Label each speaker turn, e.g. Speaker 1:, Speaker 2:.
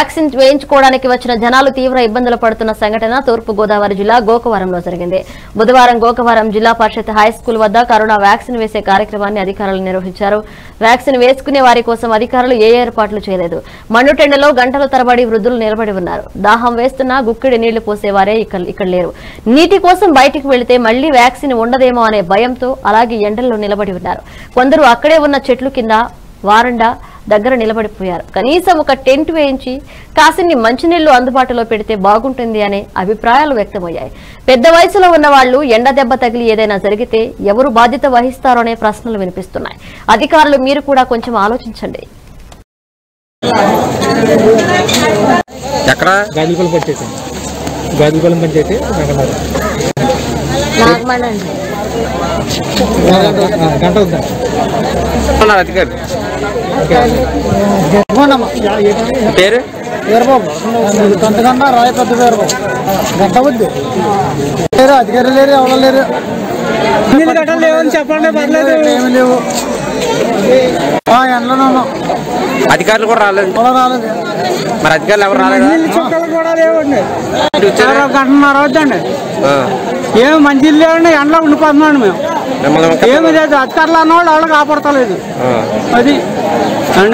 Speaker 1: Vaccine వేయించుకోవడానికి వచ్చిన జనాలు తీవ్ర ఇబ్బందులు పడుతున్న సంఘటన తూర్పు గోదావరి జిల్లా గోకవరంలో జరిగింది బుధవారం గోకవరం జిల్లా పరిషత్ హై స్కూల్ వద్ద కరోనా వ్యాక్సిన్ వేసే కార్యక్రమాన్ని అధికారులు నిర్వహించారు వ్యాక్సిన్ వేసుకునే వారి కోసం అధికారులు ఏ ఏర్పాట్లు చేయలేదు మండుటెండలో గంటల తరబడి వృద్ధులు నిలబడి ఉన్నారు దాహం వేస్తున్నా గుక్కిడి నీళ్లు పోసేవారే ఇక్కడ ఇక్కడ లేరు నీటి కోసం బయటికి వెళితే మళ్లీ వ్యాక్సిన్ ఉండదేమో అనే భయంతో అలాగే ఎండల్లో నిలబడి ఉన్నారు కొందరు అక్కడే ఉన్న చెట్లు కింద వారండా దగ్గర నిలబడిపోయారు కనీసం ఒక టెంట్ వేయించి కాసిన్ని మంచినీళ్లు అందుబాటులో పెడితే బాగుంటుంది అనే అభిప్రాయాలు వ్యక్తమయ్యాయి పెద్ద వయసులో ఉన్న వాళ్ళు ఎండ దెబ్బ తగిలి ఏదైనా జరిగితే ఎవరు బాధ్యత వహిస్తారో అనే ప్రశ్నలు వినిపిస్తున్నాయి అధికారులు మీరు కూడా కొంచెం ఆలోచించండి
Speaker 2: ఎక్కడ
Speaker 3: గాజులపల్లి పంచాయతీ గాజులపల్లి పంచాయతీ వెంకటారు గంట ఉందా
Speaker 2: ఉన్నారు అధికారి పేరు
Speaker 4: వీరబాబు కొంతకన్నా రాయ పెద్ద వీరబాబు గంట వద్దు లేరు అధికారులు లేరు ఎవరు లేరు
Speaker 3: నీళ్ళు గంటలు లేవని చెప్పండి పర్లేదు
Speaker 4: ఏమి లేవు ఆ, ఎండలోనే ఉన్నాం
Speaker 2: అధికారులు కూడా రాలేదు
Speaker 4: పొలం రాలేదు
Speaker 2: మరి అధికారులు ఎవరు రాలేదా
Speaker 3: చుక్కలు కూడా లేవండి
Speaker 2: ఇటు వచ్చారా?
Speaker 3: గంటన్నర అవుతుందండి
Speaker 2: ఆ.
Speaker 3: ఏం మంచిలు లేవండి ఎండలో ఉండిపోతున్నాం మేము
Speaker 2: మిమ్మల్ని
Speaker 3: ఏమి లేదు అధికారులు అన్నవాళ్ళు ఎవరు కాపాడతలేదు
Speaker 2: ఆ.
Speaker 3: అది